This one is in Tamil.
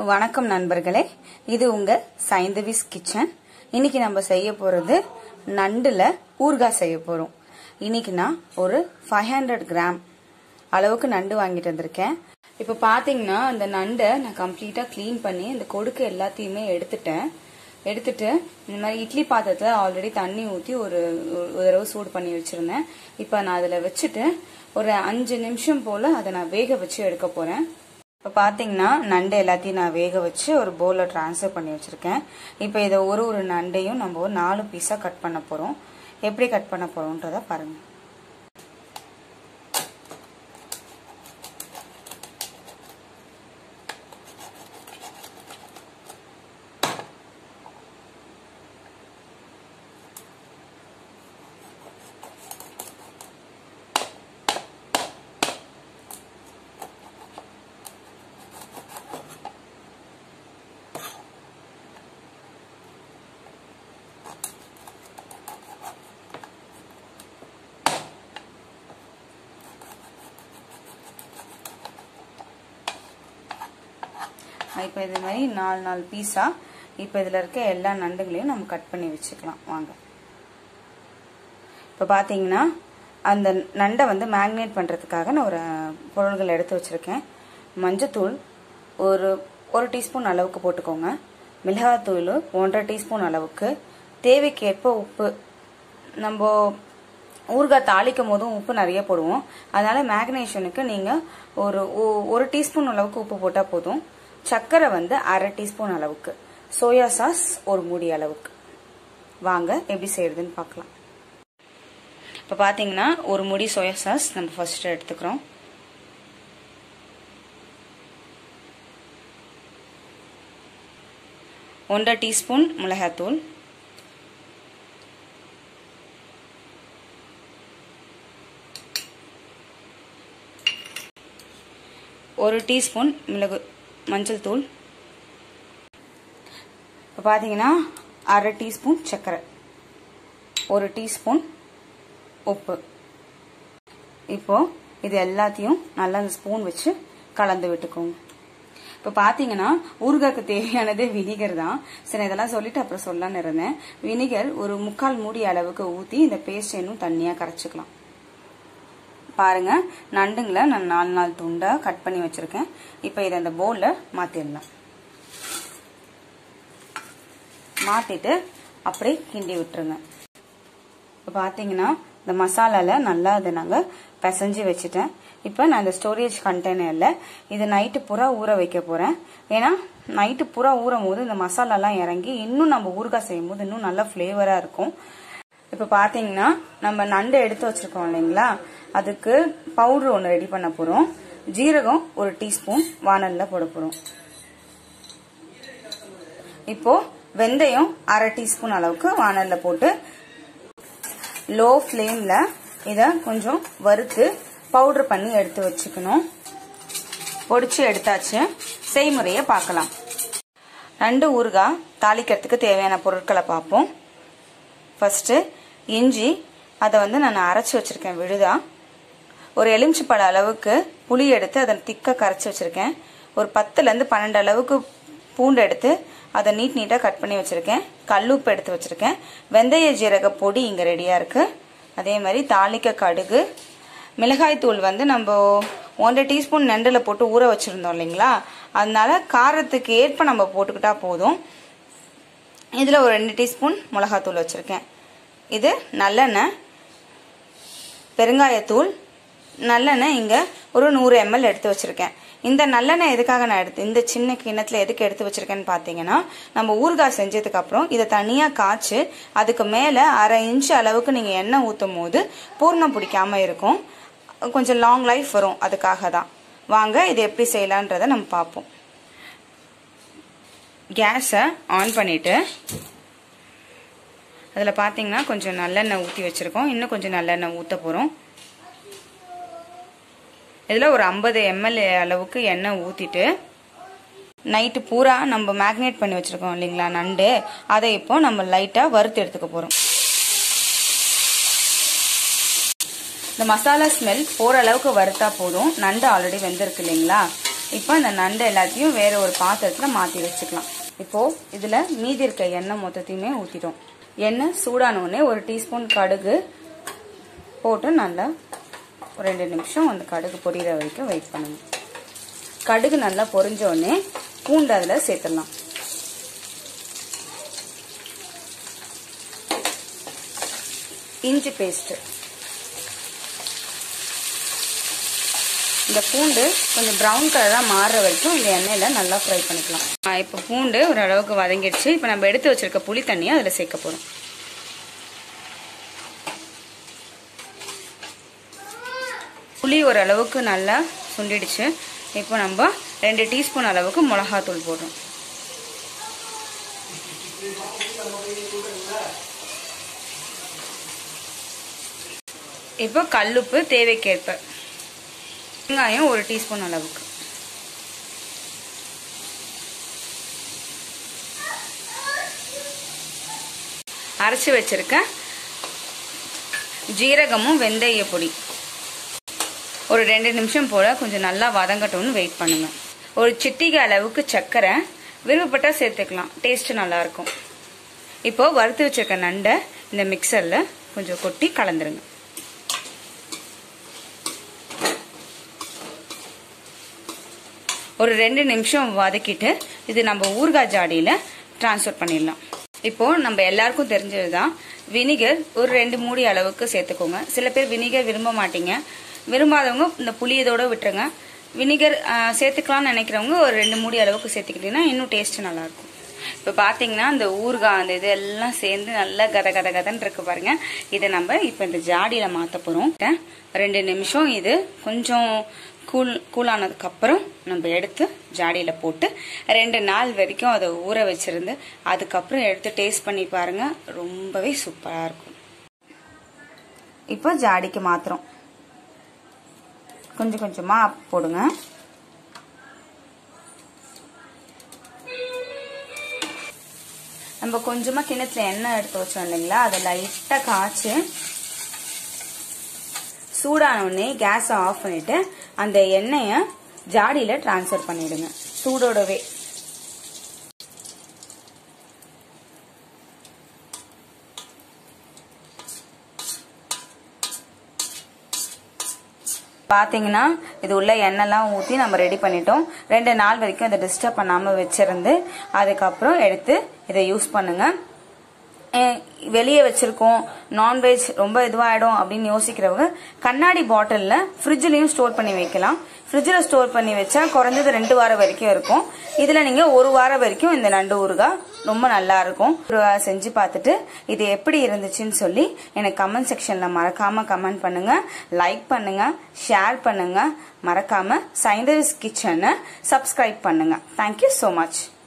வணக்கம் நண்பர்களே இது உங்க சைந்தவிஸ் கிச்சன் இன்னைக்கு நம்ம செய்ய போறது நண்டுல ஊறுகாய் செய்ய போறோம் இன்னைக்கு நான் ஒரு ஃபைவ் ஹண்ட்ரட் கிராம் அளவுக்கு நண்டு வாங்கிட்டு வந்திருக்கேன் இப்போ பாத்தீங்கன்னா அந்த நண்டை நான் கம்ப்ளீட்டா க்ளீன் பண்ணி அந்த கொடுக்கு எல்லாத்தையுமே எடுத்துட்டேன் எடுத்துட்டு இந்த மாதிரி இட்லி பாத்திரத்துல ஆல்ரெடி தண்ணி ஊத்தி ஒரு ஒரு தடவை சூடு பண்ணி வச்சிருந்தேன் இப்போ நான் அதுல வச்சுட்டு ஒரு அஞ்சு நிமிஷம் போல அதை நான் வேக வச்சு எடுக்க போறேன் இப்போ பார்த்தீங்கன்னா நண்டு எல்லாத்தையும் நான் வேக வச்சு ஒரு பவுலில் ட்ரான்ஸ்ஃபர் பண்ணி வச்சுருக்கேன் இப்போ இதை ஒரு ஒரு நண்டையும் நம்ம ஒரு நாலு பீஸாக கட் பண்ண போகிறோம் எப்படி கட் பண்ண போகிறோன்றத பாருங்கள் இப்போ இது மாதிரி நாலு நாலு பீஸாக இப்போ இதில் இருக்க எல்லா நண்டுகளையும் நம்ம கட் பண்ணி வச்சுக்கலாம் வாங்க இப்போ பார்த்தீங்கன்னா அந்த நண்டை வந்து மேக்னேட் பண்ணுறதுக்காக நான் ஒரு பொருள்கள் எடுத்து வச்சுருக்கேன் மஞ்சத்தூள் ஒரு ஒரு டீஸ்பூன் அளவுக்கு போட்டுக்கோங்க மிளகாத்தூள் ஒன்றரை டீஸ்பூன் அளவுக்கு தேவைக்கேற்ப உப்பு நம்ம ஊறுகாய் தாளிக்கும் போதும் உப்பு நிறைய போடுவோம் அதனால மேக்னேஷனுக்கு நீங்கள் ஒரு ஒரு டீஸ்பூன் அளவுக்கு உப்பு போட்டால் போதும் சர்க்கரை வந்து அரை டீஸ்பூன் அளவுக்கு சோயா சாஸ் ஒரு மூடி அளவுக்கு வாங்க எப்படி செய்யறதுன்னு பார்க்கலாம் இப்போ பார்த்தீங்கன்னா ஒரு முடி சோயா சாஸ் நம்ம ஃபர்ஸ்ட் எடுத்துக்கிறோம் ஒன்றரை டீஸ்பூன் மிளகாத்தூள் ஒரு டீஸ்பூன் மிளகு மஞ்சள் தூள் இப்போ பார்த்தீங்கன்னா அரை டீஸ்பூன் சர்க்கரை ஒரு டீஸ்பூன் உப்பு இப்போ இது எல்லாத்தையும் நல்லா அந்த ஸ்பூன் வச்சு கலந்து விட்டுக்கோங்க இப்போ பார்த்தீங்கன்னா ஊறுகாய்க்கு தேவையானது வினிகர் தான் சரி இதெல்லாம் சொல்லிட்டு அப்புறம் சொல்லலான்னு இருந்தேன் வினிகர் ஒரு முக்கால் மூடி அளவுக்கு ஊற்றி இந்த பேஸ்ட் இன்னும் தண்ணியாக கரைச்சிக்கலாம் பாருங்க நண்டுங்களை நான் நாலு நாலு துண்டா கட் பண்ணி வச்சிருக்கேன் இப்போ இதை அந்த பவுல்ல மாத்திடலாம் மாத்திட்டு அப்படியே கிண்டி விட்டுருங்க இப்போ பார்த்தீங்கன்னா இந்த மசாலால நல்லா அதை நாங்கள் பிசைஞ்சு வச்சுட்டேன் இப்போ நான் இந்த ஸ்டோரேஜ் கண்டெய்னரில் இது நைட்டு பூரா ஊற வைக்க போகிறேன் ஏன்னா நைட்டு பூரா ஊறும் போது இந்த மசாலாலாம் இறங்கி இன்னும் நம்ம ஊறுகாய் செய்யும் போது இன்னும் நல்லா ஃப்ளேவராக இருக்கும் இப்போ பார்த்தீங்கன்னா நம்ம நண்டு எடுத்து வச்சிருக்கோம் இல்லைங்களா அதுக்கு பவுடர் ஒன்று ரெடி பண்ண போகிறோம் ஜீரகம் ஒரு டீஸ்பூன் வானலில் போட போகிறோம் இப்போ வெந்தயம் அரை டீஸ்பூன் அளவுக்கு வானலில் போட்டு லோ ஃப்ளேமில் இதை கொஞ்சம் வறுத்து பவுடர் பண்ணி எடுத்து வச்சுக்கணும் பொடிச்சு எடுத்தாச்சு செய்முறையை பார்க்கலாம் ரெண்டு ஊறுகாய் தாளிக்கிறதுக்கு தேவையான பொருட்களை பார்ப்போம் ஃபஸ்ட்டு இஞ்சி அதை வந்து நான் அரைச்சி வச்சுருக்கேன் விழுதா ஒரு எலுமிச்சப்பழ அளவுக்கு புளி எடுத்து அதை திக்காக கரைச்சி வச்சுருக்கேன் ஒரு பத்துலேருந்து பன்னெண்டு அளவுக்கு பூண்டு எடுத்து அதை நீட் நீட்டாக கட் பண்ணி வச்சுருக்கேன் கல்லுப்பு எடுத்து வச்சுருக்கேன் வெந்தய ஜீரக பொடி இங்கே ரெடியாக இருக்குது அதே மாதிரி தாளிக்க கடுகு மிளகாய் தூள் வந்து நம்ம ஒன்றரை டீஸ்பூன் நண்டில் போட்டு ஊற வச்சுருந்தோம் இல்லைங்களா அதனால காரத்துக்கு ஏற்ப நம்ம போட்டுக்கிட்டா போதும் இதில் ஒரு ரெண்டு டீஸ்பூன் மிளகாத்தூள் வச்சுருக்கேன் இது நல்லெண்ணெய் பெருங்காயத்தூள் நல்லெண்ணெய் இங்கே ஒரு நூறு எம்எல் எடுத்து வச்சுருக்கேன் இந்த நல்லெண்ணெய் எதுக்காக நான் எடுத்து இந்த சின்ன கிண்ணத்தில் எதுக்கு எடுத்து வச்சுருக்கேன்னு பார்த்தீங்கன்னா நம்ம ஊறுகாய் செஞ்சதுக்கப்புறம் இதை தனியாக காய்ச்சி அதுக்கு மேலே அரை இன்ச்சு அளவுக்கு நீங்கள் எண்ணெய் ஊற்றும் போது பூர்ணம் பிடிக்காமல் இருக்கும் கொஞ்சம் லாங் லைஃப் வரும் அதுக்காக தான் வாங்க இது எப்படி செய்யலான்றதை நம்ம பார்ப்போம் கேஸை ஆன் பண்ணிவிட்டு அதில் பார்த்தீங்கன்னா கொஞ்சம் நல்லெண்ணெய் ஊற்றி வச்சுருக்கோம் இன்னும் கொஞ்சம் நல்லெண்ணெய் ஊற்ற போகிறோம் இதில் ஒரு ஐம்பது எம்எல் அளவுக்கு எண்ணெய் ஊற்றிட்டு நைட்டு பூரா நம்ம மேக்னேட் பண்ணி வச்சுருக்கோம் இல்லைங்களா நண்டு அதை இப்போ நம்ம லைட்டாக வறுத்து எடுத்துக்க போகிறோம் இந்த மசாலா ஸ்மெல் போகிற அளவுக்கு வறுத்தா போதும் நண்டு ஆல்ரெடி வெந்திருக்கு இல்லைங்களா இப்போ அந்த நண்டு எல்லாத்தையும் வேற ஒரு பாத்திரத்தில் மாற்றி வச்சுக்கலாம் இப்போ இதில் மீதி இருக்க எண்ணெய் மொத்தத்தையுமே ஊற்றிட்டோம் எண்ணெய் சூடான உடனே ஒரு டீஸ்பூன் கடுகு போட்டு நல்லா ஒரு ரெண்டு நிமிஷம் அந்த கடுகு பொரியிற வரைக்கும் வெயிட் பண்ணுங்க கடுகு நல்லா பொரிஞ்ச உடனே பூண்டு அதில் சேர்த்துடலாம் இஞ்சி பேஸ்ட் இந்த பூண்டு கொஞ்சம் ப்ரௌன் கலராக மாறுற வரைக்கும் இந்த எண்ணெயில் நல்லா ஃப்ரை பண்ணிக்கலாம் இப்போ பூண்டு ஓரளவுக்கு வதங்கிடுச்சு இப்போ நம்ம எடுத்து வச்சிருக்க புளி தண்ணியை அதில் சேர்க்க போகிறோம் புளி ஓரளவுக்கு நல்லா சுண்டிடுச்சு இப்போ நம்ம ரெண்டு டீஸ்பூன் அளவுக்கு மிளகாத்தூள் போடுறோம் இப்போ கல்லுப்பு தேவைக்கேற்ப வெங்காயம் ஒரு டீஸ்பூன் அளவுக்கு அரைச்சி வச்சிருக்க ஜீரகமும் வெந்தய பொடி ஒரு ரெண்டு நிமிஷம் போல கொஞ்சம் நல்லா வதங்கட்டும்னு வெயிட் பண்ணுங்க ஒரு சிட்டிகை அளவுக்கு சர்க்கரை விருப்பப்பட்டா சேர்த்துக்கலாம் டேஸ்ட் நல்லா இருக்கும் இப்போ வறுத்து வச்சிருக்க நண்டை இந்த மிக்சர்ல கொஞ்சம் கொட்டி கலந்துருங்க ஒரு ரெண்டு நிமிஷம் வதக்கிட்டு இது நம்ம ஊறுகாய் ஜாடியில் ட்ரான்ஸ்ஃபர் பண்ணிடலாம் இப்போ நம்ம எல்லாருக்கும் தெரிஞ்சதுதான் வினிகர் ஒரு ரெண்டு மூடி அளவுக்கு சேர்த்துக்கோங்க சில பேர் வினிகர் விரும்ப மாட்டீங்க விரும்பாதவங்க இந்த புளி இதோட விட்டுருங்க வினிகர் சேர்த்துக்கலாம்னு நினைக்கிறவங்க ஒரு ரெண்டு மூடி அளவுக்கு சேர்த்துக்கிட்டீங்கன்னா இன்னும் டேஸ்ட் நல்லா இருக்கும் இப்போ பார்த்தீங்கன்னா அந்த ஊறுகாய் அந்த இது எல்லாம் சேர்ந்து நல்லா கத கத கதன்னு இருக்கு பாருங்க இதை நம்ம இப்போ இந்த ஜாடியில் மாற்ற போகிறோம் ரெண்டு நிமிஷம் இது கொஞ்சம் கூல் கூலானதுக்கு அப்புறம் நம்ம எடுத்து ஜாடியில் போட்டு ரெண்டு நாள் வரைக்கும் அதை ஊற வச்சிருந்து அதுக்கப்புறம் எடுத்து டேஸ்ட் பண்ணி பாருங்க ரொம்பவே சூப்பராக இருக்கும் இப்போ ஜாடிக்கு மாத்திரம் கொஞ்சம் கொஞ்சமாக போடுங்க நம்ம கொஞ்சமாக கிணத்துல எண்ணெய் எடுத்து வச்சோம் இல்லைங்களா அதை லைட்டாக காய்ச்சி சூடான உடனே கேஸை ஆஃப் பண்ணிட்டு அந்த எண்ணெயை ஜாடியில டிரான்ஸ்ஃபர் பண்ணிடுங்க சூடோடவே பார்த்தீங்கன்னா இது உள்ள எண்ணெய்லாம் ஊற்றி நம்ம ரெடி பண்ணிட்டோம் ரெண்டு நாள் வரைக்கும் இதை டிஸ்டர்ப் பண்ணாமல் வச்சிருந்து அதுக்கப்புறம் எடுத்து இதை யூஸ் பண்ணுங்க வெளியே வச்சிருக்கோம் நான்வெஜ் ரொம்ப இதுவாயிடும் அப்படின்னு யோசிக்கிறவங்க கண்ணாடி பாட்டிலில் ஃப்ரிட்ஜ்லையும் ஸ்டோர் பண்ணி வைக்கலாம் ஃப்ரிட்ஜில் ஸ்டோர் பண்ணி வச்சா குறைஞ்சது ரெண்டு வாரம் வரைக்கும் இருக்கும் இதில் நீங்கள் ஒரு வாரம் வரைக்கும் இந்த நண்டு ஊறுகாய் ரொம்ப நல்லா இருக்கும் செஞ்சு பார்த்துட்டு இது எப்படி இருந்துச்சுன்னு சொல்லி எனக்கு கமெண்ட் செக்ஷனில் மறக்காம கமெண்ட் பண்ணுங்க லைக் பண்ணுங்க ஷேர் பண்ணுங்க மறக்காம சைந்தவிஸ் கிச்சனை சப்ஸ்கிரைப் பண்ணுங்க தேங்க்யூ ஸோ மச்